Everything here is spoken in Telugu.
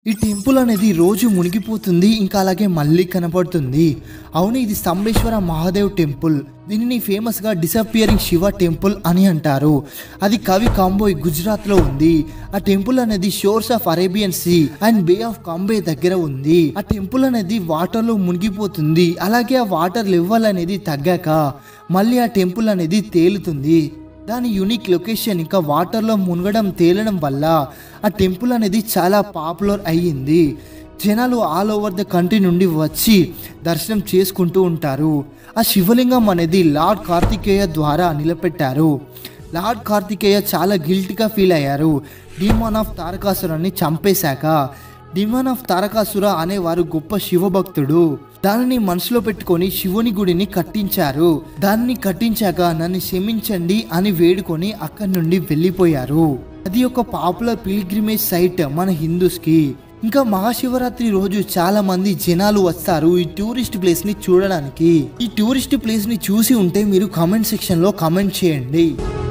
ఈ టెంపుల్ అనేది రోజు మునిగిపోతుంది ఇంకా అలాగే మళ్ళీ కనపడుతుంది అవును ఇది స్తంభేశ్వర మహాదేవ్ టెంపుల్ దీనిని ఫేమస్ గా డిసపియరింగ్ శివ టెంపుల్ అని అంటారు అది కవి కాంబోయ్ గుజరాత్ లో ఉంది ఆ టెంపుల్ అనేది shores of Arabian sea and bay of Cambay దగ్గర ఉంది ఆ టెంపుల్ అనేది వాటర్ లో మునిగిపోతుంది అలాగే ఆ వాటర్ లెవెల్ అనేది తగ్గాక మళ్ళీ ఆ టెంపుల్ అనేది తేలుతుంది దాని యూనిక్ లొకేషన్ ఇంకా వాటర్లో మునగడం తేలడం వల్ల ఆ టెంపుల్ అనేది చాలా పాపులర్ అయ్యింది జనాలు ఆల్ ఓవర్ ద కంట్రీ నుండి వచ్చి దర్శనం చేసుకుంటూ ఉంటారు ఆ శివలింగం అనేది లార్డ్ కార్తికేయ ద్వారా నిలబెట్టారు లార్డ్ కార్తికేయ చాలా గిల్ట్గా ఫీల్ అయ్యారు డీమాన్ ఆఫ్ తారకాసురాన్ని చంపేశాక డిమాన్ ఆఫ్ తారకాసుర అనేవారు గొప్ప శివభక్తుడు దానిని మనసులో పెట్టుకొని శివుని గుడిని కట్టించారు దానిని కట్టించాక నన్ను క్షమించండి అని వేడుకొని అక్కడి నుండి వెళ్ళిపోయారు అది ఒక పాపులర్ పిల్గ్రిమేజ్ సైట్ మన హిందూస్ కి ఇంకా మహాశివరాత్రి రోజు చాలా మంది జనాలు వస్తారు ఈ టూరిస్ట్ ప్లేస్ ని చూడడానికి ఈ టూరిస్ట్ ప్లేస్ ని చూసి ఉంటే మీరు కామెంట్ సెక్షన్ లో కామెంట్ చేయండి